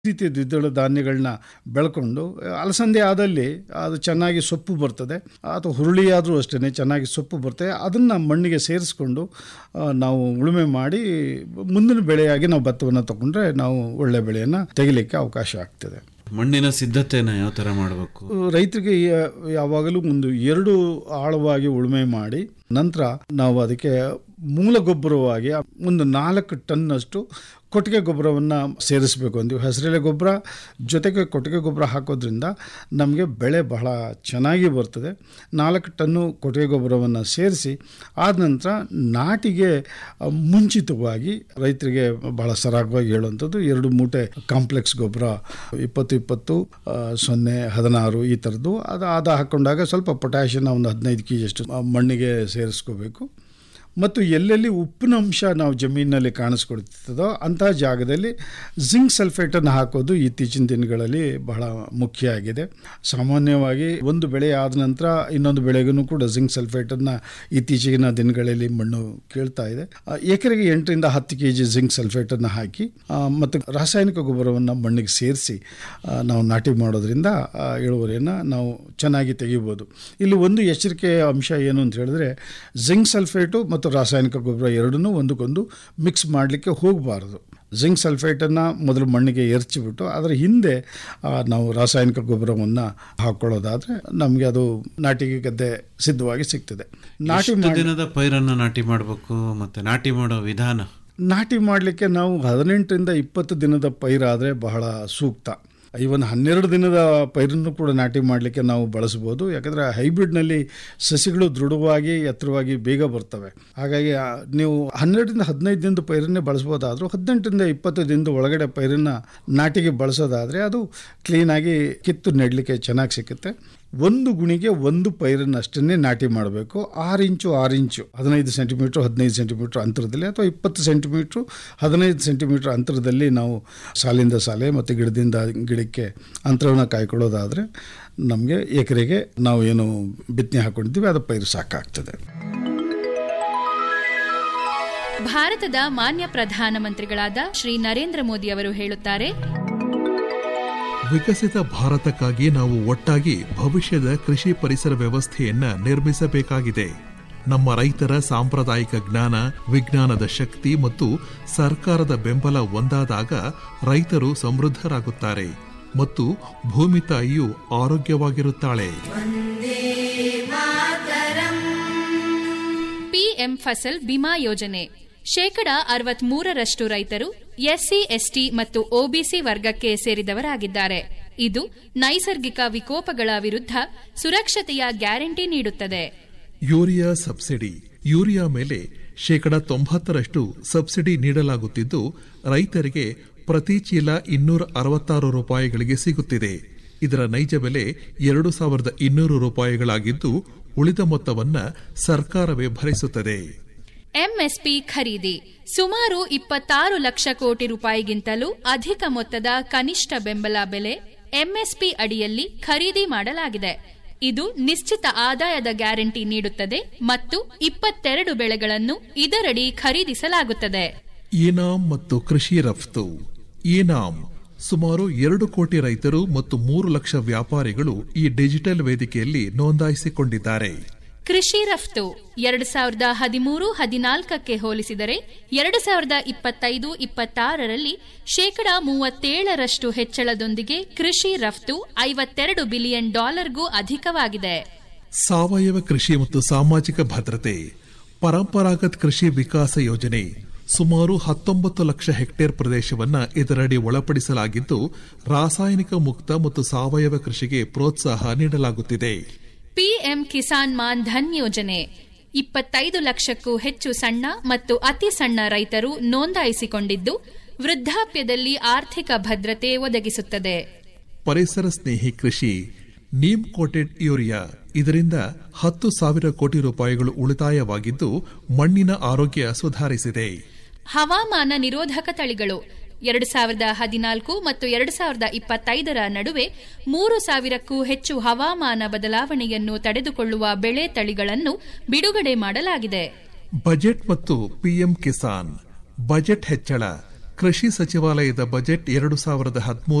ರೀತಿಯ ದ್ವಿದಳ ಧಾನ್ಯಗಳನ್ನ ಬೆಳ್ಕೊಂಡು ಅಲಸಂದೆ ಆದಲ್ಲಿ ಅದು ಚೆನ್ನಾಗಿ ಸೊಪ್ಪು ಬರ್ತದೆ ಅಥವಾ ಹುರುಳಿ ಆದರೂ ಅಷ್ಟೇ ಚೆನ್ನಾಗಿ ಸೊಪ್ಪು ಬರ್ತದೆ ಅದನ್ನು ಮಣ್ಣಿಗೆ ಸೇರಿಸ್ಕೊಂಡು ಆ, ನಾವು ಉಳುಮೆ ಮಾಡಿ ಮುಂದಿನ ಬೆಳೆಯಾಗಿ ನಾವು ಭತ್ತವನ್ನು ತಗೊಂಡ್ರೆ ನಾವು ಒಳ್ಳೆ ಬೆಳೆಯನ್ನು ತೆಗಿಲಿಕ್ಕೆ ಅವಕಾಶ ಆಗ್ತದೆ ಮಣ್ಣಿನ ಸಿದ್ಧತೆನ ಯಾವ ತರ ಮಾಡಬೇಕು ರೈತರಿಗೆ ಯಾ- ಯಾವಾಗಲೂ ಒಂದು ಎರಡು ಆಳವಾಗಿ ಉಳುಮೆ ಮಾಡಿ ನಂತರ ನಾವು ಅದಕ್ಕೆ ಮೂಲ ಗೊಬ್ಬರವಾಗಿ ಒಂದು ನಾಲ್ಕು ಟನ್ನಷ್ಟು ಕೊಟ್ಟಿಗೆ ಗೊಬ್ಬರವನ್ನು ಸೇರಿಸಬೇಕು ಅಂತೀವಿ ಹಸಿರೆಲೆ ಗೊಬ್ಬರ ಜೊತೆಗೆ ಕೊಟ್ಟಿಗೆ ಗೊಬ್ಬರ ಹಾಕೋದ್ರಿಂದ ನಮಗೆ ಬೆಳೆ ಬಹಳ ಚೆನ್ನಾಗಿ ಬರ್ತದೆ ನಾಲ್ಕು ಟನ್ನು ಕೊಟ್ಟಿಗೆ ಗೊಬ್ಬರವನ್ನು ಸೇರಿಸಿ ಆದ ನಂತರ ನಾಟಿಗೆ ಆ, ಮುಂಚಿತವಾಗಿ ರೈತರಿಗೆ ಬಹಳ ಸರಾಗವಾಗಿ ಹೇಳುವಂಥದ್ದು ಎರಡು ಮೂಟೆ ಕಾಂಪ್ಲೆಕ್ಸ್ ಗೊಬ್ಬರ ಇಪ್ಪತ್ತು ಇಪ್ಪತ್ತು ಆ, ಸೊನ್ನೆ ಹದಿನಾರು ಈ ಥರದ್ದು ಅದು ಅದು ಹಾಕ್ಕೊಂಡಾಗ ಸ್ವಲ್ಪ ಪೊಟ್ಯಾಷಿಯನ್ನ ಒಂದು ಹದಿನೈದು ಕೆ ಜಿಯಷ್ಟು ಆ, ಮಣ್ಣಿಗೆ ಸೇರಿಸ್ಕೋಬೇಕು ಮತ್ತು ಎಲ್ಲೆಲ್ಲಿ ಉಪ್ಪಿನ ಅಂಶ ನಾವು ಜಮೀನಿನಲ್ಲಿ ಕಾಣಿಸ್ಕೊಳ್ತಿದ್ದೋ ಅಂತಹ ಜಾಗದಲ್ಲಿ ಜಿಂಕ್ ಸಲ್ಫೇಟನ್ನು ಹಾಕೋದು ಇತ್ತೀಚಿನ ದಿನಗಳಲ್ಲಿ ಬಹಳ ಮುಖ್ಯ ಆಗಿದೆ ಸಾಮಾನ್ಯವಾಗಿ ಒಂದು ಬೆಳೆ ಆದ ನಂತರ ಇನ್ನೊಂದು ಬೆಳೆಗೂ ಕೂಡ ಜಿಂಕ್ ಸಲ್ಫೇಟನ್ನು ಇತ್ತೀಚಿನ ದಿನಗಳಲ್ಲಿ ಮಣ್ಣು ಕೇಳ್ತಾ ಇದೆ ಆ, ಎಕರೆಗೆ ಎಂಟರಿಂದ ಹತ್ತು ಕೆ ಜಿ ಜಿಂಕ್ ಸಲ್ಫೇಟನ್ನು ಹಾಕಿ ಆ, ಮತ್ತು ರಾಸಾಯನಿಕ ಗೊಬ್ಬರವನ್ನು ಮಣ್ಣಿಗೆ ಸೇರಿಸಿ ನಾವು ನಾಟಿ ಮಾಡೋದ್ರಿಂದ ಆ, ಇಳುವರಿಯನ್ನು ನಾವು ಚೆನ್ನಾಗಿ ತೆಗಿಬೋದು ಇಲ್ಲಿ ಒಂದು ಎಚ್ಚರಿಕೆಯ ಅಂಶ ಏನು ಅಂತ ಹೇಳಿದ್ರೆ ಜಿಂಕ್ ಸಲ್ಫೇಟು ಮತ್ತು ರಾಸಾಯನಿಕ ಗೊಬ್ಬರ ಎರಡನ್ನೂ ಒಂದಕ್ಕೊಂದು ಮಿಕ್ಸ್ ಮಾಡಲಿಕ್ಕೆ ಹೋಗಬಾರ್ದು ಜಿಂಕ್ ಸಲ್ಫೇಟನ್ನು ಮೊದಲು ಮಣ್ಣಿಗೆ ಎರಚಿಬಿಟ್ಟು ಅದರ ಹಿಂದೆ ಆ, ನಾವು ರಾಸಾಯನಿಕ ಗೊಬ್ಬರವನ್ನು ಹಾಕ್ಕೊಳ್ಳೋದಾದರೆ ನಮಗೆ ಅದು ನಾಟಿಗೆ ಗದ್ದೆ ಸಿದ್ಧವಾಗಿ ಸಿಗ್ತದೆ ನಾಟಿ ಎಷ್ಟು ಮಾಡಿ ದಿನದ ಪೈರನ್ನ ನಾಟಿ ಮಾಡಬೇಕು ಮತ್ತೆ ನಾಟಿ ಮಾಡೋ ವಿಧಾನ ನಾಟಿ ಮಾಡಲಿಕ್ಕೆ ನಾವು ಹದಿನೆಂಟರಿಂದ ಇಪ್ಪತ್ತು ದಿನದ ಪೈರಾದರೆ ಬಹಳ ಸೂಕ್ತ ಇವನ್ ಹನ್ನೆರಡು ದಿನದ ಪೈರನ್ನು ಕೂಡ ನಾಟಿ ಮಾಡಲಿಕ್ಕೆ ನಾವು ಬಳಸ್ಬೋದು ಯಾಕಂದರೆ ಹೈಬ್ರಿಡ್ನಲ್ಲಿ ಸಸಿಗಳು ದೃಢವಾಗಿ ಎತ್ತರವಾಗಿ ಬೇಗ ಬರ್ತವೆ ಹಾಗಾಗಿ ಆ, ನೀವು ಹನ್ನೆರಡರಿಂದ ಹದಿನೈದು ದಿನದ ಪೈರನ್ನೇ ಬಳಸ್ಬೋದಾದರೂ ಹದಿನೆಂಟರಿಂದ ಇಪ್ಪತ್ತು ದಿನದ ಒಳಗಡೆ ಪೈರನ್ನು ನಾಟಿಗೆ ಬಳಸೋದಾದರೆ ಅದು ಕ್ಲೀನಾಗಿ ಕಿತ್ತು ನೆಡಲಿಕ್ಕೆ ಚೆನ್ನಾಗಿ ಸಿಕ್ಕುತ್ತೆ ಒಂದು ಗುಣಿಗೆ ಒಂದು ಪೈರನ್ನು ಅಷ್ಟನ್ನೇ ನಾಟಿ ಮಾಡಬೇಕು ಆರು ಇಂಚು ಆರು ಇಂಚು ಹದಿನೈದು ಸೆಂಟಿಮೀಟ್ರ್ ಹದಿನೈದು ಸೆಂಟಿಮೀಟ್ರ್ ಅಂತರದಲ್ಲಿ ಅಥವಾ ಇಪ್ಪತ್ತು ಸೆಂಟಿಮೀಟ್ರು ಹದಿನೈದು ಸೆಂಟಿಮೀಟ್ರ್ ಅಂತರದಲ್ಲಿ ನಾವು ಸಾಲಿಂದ ಸಾಲೆ ಮತ್ತು ಗಿಡದಿಂದ ಗಿಡಕ್ಕೆ ಅಂತರವನ್ನು ಕಾಯ್ಕೊಳ್ಳೋದಾದರೆ ನಮಗೆ ಎಕರೆಗೆ ನಾವು ಏನು ಬಿತ್ತನೆ ಹಾಕೊಂಡಿದ್ದೀವಿ ಅದು ಪೈರು ಸಾಕಾಗ್ತದೆ ಭಾರತದ ಮಾನ್ಯ ಪ್ರಧಾನಮಂತ್ರಿಗಳಾದ ಶ್ರೀ ನರೇಂದ್ರ ಮೋದಿ ಅವರು ಹೇಳುತ್ತಾರೆ ವಿಕಸಿತ ಭಾರತಕ್ಕಾಗಿ ನಾವು ಒಟ್ಟಾಗಿ ಭವಿಷ್ಯದ ಕೃಷಿ ಪರಿಸರ ವ್ಯವಸ್ಥೆಯನ್ನ ನಿರ್ಮಿಸಬೇಕಾಗಿದೆ ನಮ್ಮ ರೈತರ ಸಾಂಪ್ರದಾಯಿಕ ಜ್ಞಾನ ವಿಜ್ಞಾನದ ಶಕ್ತಿ ಮತ್ತು ಸರ್ಕಾರದ ಬೆಂಬಲ ಒಂದಾದಾಗ ರೈತರು ಸಮೃದ್ಧರಾಗುತ್ತಾರೆ ಮತ್ತು ಭೂಮಿ ತಾಯಿಯು ಆರೋಗ್ಯವಾಗಿರುತ್ತಾಳೆ ಪಿಎಂ ಫಸಲ್ ಬಿಮಾ ಯೋಜನೆ ಶೇಕಡ ಅರವತ್ಮೂರರಷ್ಟು ರೈತರು ಎಸ್ಸಿ ಎಸ್ಟಿ ಮತ್ತು ಒಬಿಸಿ ವರ್ಗಕ್ಕೆ ಸೇರಿದವರಾಗಿದ್ದಾರೆ ಇದು ನೈಸರ್ಗಿಕ ವಿಕೋಪಗಳ ವಿರುದ್ಧ ಸುರಕ್ಷತೆಯ ಗ್ಯಾರಂಟಿ ನೀಡುತ್ತದೆ ಯೂರಿಯಾ ಸಬ್ಸಿಡಿ ಯೂರಿಯಾ ಮೇಲೆ ಶೇಕಡ ತೊಂಬತ್ತರಷ್ಟು ಸಬ್ಸಿಡಿ ನೀಡಲಾಗುತ್ತಿದ್ದು ರೈತರಿಗೆ ಪ್ರತಿ ಚೀಲ ಇನ್ನೂರ ಅರವತ್ತಾರು ರೂಪಾಯಿಗಳಿಗೆ ಸಿಗುತ್ತಿದೆ ಇದರ ನೈಜ ಬೆಲೆ ಎರಡು ಸಾವಿರದ ಇನ್ನೂರು ರೂಪಾಯಿಗಳಾಗಿದ್ದು ಉಳಿದ ಮೊತ್ತವನ್ನ ಸರ್ಕಾರವೇ ಭರಿಸುತ್ತದೆ ಎಂಎಸ್ಪಿ ಖರೀದಿ ಸುಮಾರು ಇಪ್ಪತ್ತಾರು ಲಕ್ಷ ಕೋಟಿ ರೂಪಾಯಿಗಿಂತಲೂ ಅಧಿಕ ಮೊತ್ತದ ಕನಿಷ್ಠ ಬೆಂಬಲ ಬೆಲೆ ಎಂಎಸ್ಪಿ ಅಡಿಯಲ್ಲಿ ಖರೀದಿ ಮಾಡಲಾಗಿದೆ ಇದು ನಿಶ್ಚಿತ ಆದಾಯದ ಗ್ಯಾರಂಟಿ ನೀಡುತ್ತದೆ ಮತ್ತು ಇಪ್ಪತ್ತೆರಡು ಬೆಳೆಗಳನ್ನು ಇದರಡಿ ಖರೀದಿಸಲಾಗುತ್ತದೆ ಈನಾಮ್ ಮತ್ತು ಕೃಷಿ ರಫ್ತು ಈನಾಮ್ ಸುಮಾರು ಎರಡು ಕೋಟಿ ರೈತರು ಮತ್ತು ಮೂರು ಲಕ್ಷ ವ್ಯಾಪಾರಿಗಳು ಈ ಡಿಜಿಟಲ್ ವೇದಿಕೆಯಲ್ಲಿ ನೋಂದಾಯಿಸಿಕೊಂಡಿದ್ದಾರೆ ಕೃಷಿ ರಫ್ತು ಎರಡು ಸಾವಿರದ ಹದಿಮೂರು ಹದಿನಾಲ್ಕಕ್ಕೆ ಹೋಲಿಸಿದರೆ ಎರಡು ಸಾವಿರದ ಇಪ್ಪತ್ತೈದು ಇಪ್ಪತ್ತಾರರಲ್ಲಿ ಶೇಕಡ ಮೂವತ್ತೇಳರಷ್ಟು ಹೆಚ್ಚಳದೊಂದಿಗೆ ಕೃಷಿ ರಫ್ತು ಐವತ್ತೆರಡು ಬಿಲಿಯನ್ ಡಾಲರ್ಗೂ ಅಧಿಕವಾಗಿದೆ ಸಾವಯವ ಕೃಷಿ ಮತ್ತು ಸಾಮಾಜಿಕ ಭದ್ರತೆ ಪರಂಪರಾಗತ್ ಕೃಷಿ ವಿಕಾಸ ಯೋಜನೆ ಸುಮಾರು ಹತ್ತೊಂಬತ್ತು ಲಕ್ಷ ಹೆಕ್ಟೇರ್ ಪ್ರದೇಶವನ್ನ ಇದರಡಿ ಒಳಪಡಿಸಲಾಗಿದ್ದು ರಾಸಾಯನಿಕ ಮುಕ್ತ ಮತ್ತು ಸಾವಯವ ಕೃಷಿಗೆ ಪ್ರೋತ್ಸಾಹ ನೀಡಲಾಗುತ್ತಿದೆ ಪಿಎಂ ಕಿಸಾನ್ ಮಾನ್ ಧನ್ ಯೋಜನೆ ಇಪ್ಪತ್ತೈದು ಲಕ್ಷಕ್ಕೂ ಹೆಚ್ಚು ಸಣ್ಣ ಮತ್ತು ಅತಿ ಸಣ್ಣ ರೈತರು ನೋಂದಾಯಿಸಿಕೊಂಡಿದ್ದು ವೃದ್ಧಾಪ್ಯದಲ್ಲಿ ಆರ್ಥಿಕ ಭದ್ರತೆ ಒದಗಿಸುತ್ತದೆ ಪರಿಸರ ಸ್ನೇಹಿ ಕೃಷಿ ನೀಮ್ ಕೋಟೆಡ್ ಯೂರಿಯಾ ಇದರಿಂದ ಹತ್ತು ಸಾವಿರ ಕೋಟಿ ರೂಪಾಯಿಗಳು ಉಳಿತಾಯವಾಗಿದ್ದು ಮಣ್ಣಿನ ಆರೋಗ್ಯ ಸುಧಾರಿಸಿದೆ ಹವಾಮಾನ ನಿರೋಧಕ ತಳಿಗಳು ಎರಡು ಸಾವಿರದ ಹದಿನಾಲ್ಕು ಮತ್ತು ಎರಡು ಸಾವಿರದ ಇಪ್ಪತ್ತೈದರ ನಡುವೆ ಮೂರು ಸಾವಿರಕ್ಕೂ ಹೆಚ್ಚು ಹವಾಮಾನ ಬದಲಾವಣೆಯನ್ನು ತಡೆದುಕೊಳ್ಳುವ ಬೆಳೆ ತಳಿಗಳನ್ನು ಬಿಡುಗಡೆ ಮಾಡಲಾಗಿದೆ ಬಜೆಟ್ ಮತ್ತು ಪಿಎಂ ಕಿಸಾನ್ ಬಜೆಟ್ ಹೆಚ್ಚಳ ಕೃಷಿ ಸಚಿವಾಲಯದ ಬಜೆಟ್ ಎರಡು ಸಾವಿರದ ಹದಿಮೂರು